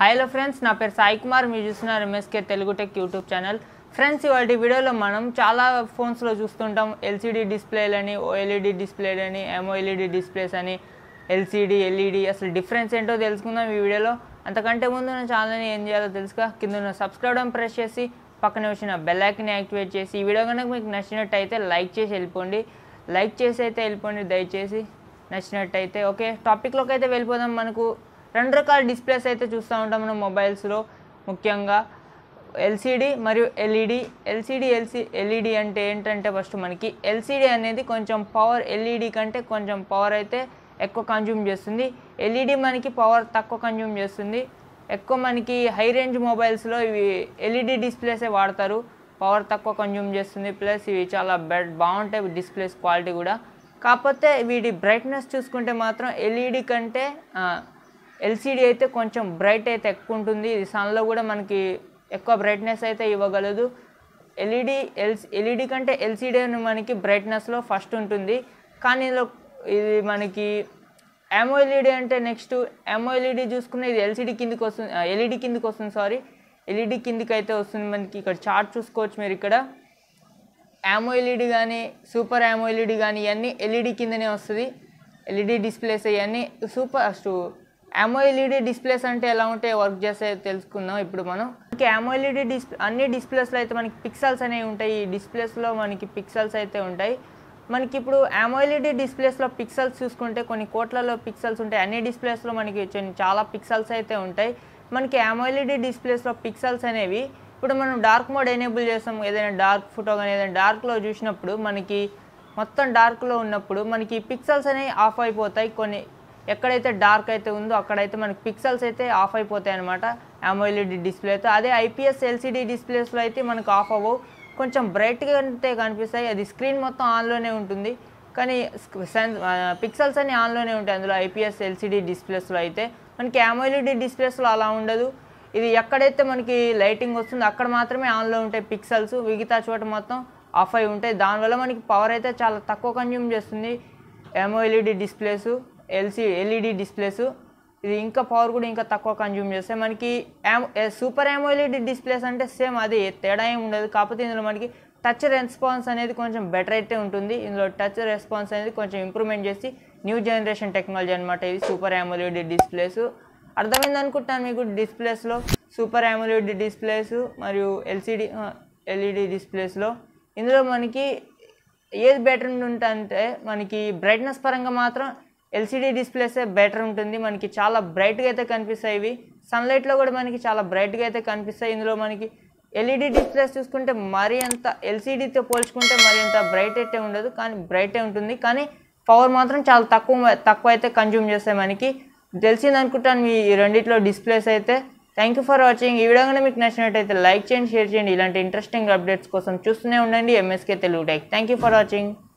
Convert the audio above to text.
hello friends నా పేరు సాయి కుమార్ మీరు చూస్తున్నారు MSK Telugu tech YouTube channel friends ఇవాటి వీడియోలో మనం చాలా ఫోన్స్లో చూస్తుంటాం ఎల్సిడి డిస్ప్లేలని ఓఎల్ఈడి డిస్ప్లేలని ఎంఓఎల్ఈడి డిస్ప్లేస్ అని ఎల్సిడి ఎల్ఈడి అసలు డిఫరెన్స్ ఏంటో తెలుసుకుందాం ఈ వీడియోలో అంతకంటే ముందు నా ఛానల్ని ఏం చేయాలో తెలుసుగా కింద ఉన్న సబ్స్క్రైబ్ అని ప్రెస్ చేసి పక్కన వచ్చిన బెల్ ఐకన్ యాక్టివేట్ చేసి ఈ వీడియో కనుక మీకు నచ్చినట్టయితే లైక్ చేసి వెళ్ళిపోండి లైక్ చేసి అయితే వెళ్ళిపోండి దయచేసి నచ్చినట్టయితే ఓకే టాపిక్లోకి అయితే వెళ్ళిపోదాం మనకు రెండు రకాల డిస్ప్లేస్ అయితే చూస్తూ ఉంటాం మనం మొబైల్స్లో ముఖ్యంగా ఎల్సిడి మరియు ఎల్ఈడి ఎల్సిడి ఎల్సి ఎల్ఈడి అంటే ఏంటంటే ఫస్ట్ మనకి ఎల్సిడి అనేది కొంచెం పవర్ ఎల్ఈడి కంటే కొంచెం పవర్ అయితే ఎక్కువ కన్జ్యూమ్ చేస్తుంది ఎల్ఈడి మనకి పవర్ తక్కువ కన్జ్యూమ్ చేస్తుంది ఎక్కువ మనకి హై రేంజ్ మొబైల్స్లో ఇవి ఎల్ఈడి డిస్ప్లేసే వాడతారు పవర్ తక్కువ కన్జ్యూమ్ చేస్తుంది ప్లస్ ఇవి చాలా బెడ్ బాగుంటాయి డిస్ప్లేస్ క్వాలిటీ కూడా కాకపోతే వీటి బ్రైట్నెస్ చూసుకుంటే మాత్రం ఎల్ఈడి కంటే ఎల్సిడి అయితే కొంచెం బ్రైట్ అయితే ఎక్కువ ఉంటుంది ఇది సన్లో కూడా మనకి ఎక్కువ బ్రైట్నెస్ అయితే ఇవ్వగలదు ఎల్ఈడి ఎల్సి ఎల్ఈడి కంటే ఎల్సిడి అని మనకి బ్రైట్నెస్లో ఫస్ట్ ఉంటుంది కానీ ఇందులో ఇది మనకి ఎల్ఈడి అంటే నెక్స్ట్ ఎల్ఈడి చూసుకున్న ఇది ఎల్సిడి కిందికి వస్తుంది ఎల్ఈడి కిందికి వస్తుంది సారీ ఎల్ఈడి కిందికి అయితే వస్తుంది మనకి ఇక్కడ చార్ట్ చూసుకోవచ్చు మీరు ఇక్కడ ఎల్ఈడి కానీ సూపర్ ఎల్ఈడి కానీ ఇవన్నీ ఎల్ఈడి కిందనే వస్తుంది ఎల్ఈడి డిస్ప్లేస్ ఇవన్నీ సూపర్ అಷ್ಟು ఎల్ఈడి డిస్ప్లేస్ అంటే ఎలా ఉంటాయి వర్క్ చేస్తే తెలుసుకుందాం ఇప్పుడు మనం ఎల్ఈడి డిస్ప్లే అన్ని డిస్ప్లేస్లో అయితే మనకి పిక్సెల్స్ అనేవి ఉంటాయి ఈ డిస్ప్లేస్లో మనకి పిక్సెల్స్ అయితే ఉంటాయి మనకి ఇప్పుడు ఎల్ఈడి డిస్ప్లేస్లో పిక్సెల్స్ చూసుకుంటే కొన్ని కోట్లలో పిక్సెల్స్ ఉంటాయి అన్ని డిస్ప్లేస్లో మనకి కొన్ని చాలా పిక్సెల్స్ అయితే ఉంటాయి మనకి ఎల్ఈడి డిస్ప్లేస్లో పిక్సెల్స్ అనేవి ఇప్పుడు మనం డార్క్ మోడ్ ఎనేబుల్ చేస్తాం ఏదైనా డార్క్ ఫోటో కానీ ఏదైనా డార్క్లో చూసినప్పుడు మనకి మొత్తం డార్క్లో ఉన్నప్పుడు మనకి పిక్సెల్స్ అనేవి ఆఫ్ అయిపోతాయి కొన్ని ఎక్కడైతే డార్క్ అయితే ఉందో అక్కడైతే మనకి పిక్సెల్స్ అయితే ఆఫ్ అయిపోతాయి అనమాట అమోఎల్ఈడి డిస్ప్లేతో అదే ఐపీఎస్ ఎల్సిడి డిస్ప్లేస్లో అయితే మనకు ఆఫ్ అవ్వవు కొంచెం బ్రైట్గా అయితే కనిపిస్తాయి అది స్క్రీన్ మొత్తం ఆన్లోనే ఉంటుంది కానీ పిక్సెల్స్ అన్ని ఆన్లోనే ఉంటాయి అందులో ఐపీఎస్ ఎల్సిడి డిస్ప్లేస్లో అయితే మనకి అమోఎల్ఈడి డిస్ప్లేస్లో అలా ఉండదు ఇది ఎక్కడైతే మనకి లైటింగ్ వస్తుందో అక్కడ మాత్రమే ఆన్లో ఉంటాయి పిక్సెల్స్ మిగతా చోట మొత్తం ఆఫ్ అయి ఉంటాయి దానివల్ల మనకి పవర్ అయితే చాలా తక్కువ కన్జ్యూమ్ చేస్తుంది LED displays LC LED displays ఇది ఇంకా పవర్ కూడా ఇంకా తక్కువ కన్జ్యూమ్ చేస్తాయి మనకి సూపర్ ఎల్ఈడి డిస్ప్లేస్ అంటే సేమ్ అది తేడా ఏమి ఉండదు కాకపోతే ఇందులో మనకి టచ్ రెస్పాన్స్ అనేది కొంచెం బెటర్ అయితే ఉంటుంది ఇందులో టచ్ రెస్పాన్స్ అనేది కొంచెం ఇంప్రూవ్మెంట్ చేసి న్యూ జనరేషన్ టెక్నాలజీ అనమాట ఇది సూపర్ ఎల్ఈడి డిస్ప్లేస్ అర్థమైంది అనుకుంటాను మీకు డిస్ప్లేస్లో సూపర్ ఎల్ఈడి డిస్ప్లేస్ మరియు ఎల్సిడి ఎల్ఈడి డిస్ప్లేస్లో ఇందులో మనకి ఏది బెటర్ ఉంటుందంటే మనకి బ్రైట్నెస్ పరంగా మాత్రం ఎల్సిడి డిస్ప్లేసే బెటర్ ఉంటుంది మనకి చాలా బ్రైట్గా అయితే కనిపిస్తాయి ఇవి సన్లైట్లో కూడా మనకి చాలా బ్రైట్గా అయితే కనిపిస్తాయి ఇందులో మనకి ఎల్ఈడి డిస్ప్లేస్ చూసుకుంటే మరీ అంత ఎల్సిడితో పోల్చుకుంటే మరీ అంత బ్రైట్ అయితే ఉండదు కానీ బ్రైటే ఉంటుంది కానీ పవర్ మాత్రం చాలా తక్కువ తక్కువ అయితే కన్జ్యూమ్ చేస్తాయి మనకి తెలిసింది అనుకుంటాను మీ ఈ రెండిట్లో డిస్ప్లేస్ అయితే థ్యాంక్ యూ ఫర్ వాచింగ్ ఈ వీడియో కనుక మీకు నచ్చినట్టయితే లైక్ చేయండి షేర్ చేయండి ఇలాంటి ఇంట్రెస్టింగ్ అప్డేట్స్ కోసం చూస్తూనే ఉండండి MSK Telugu tech thank you for watching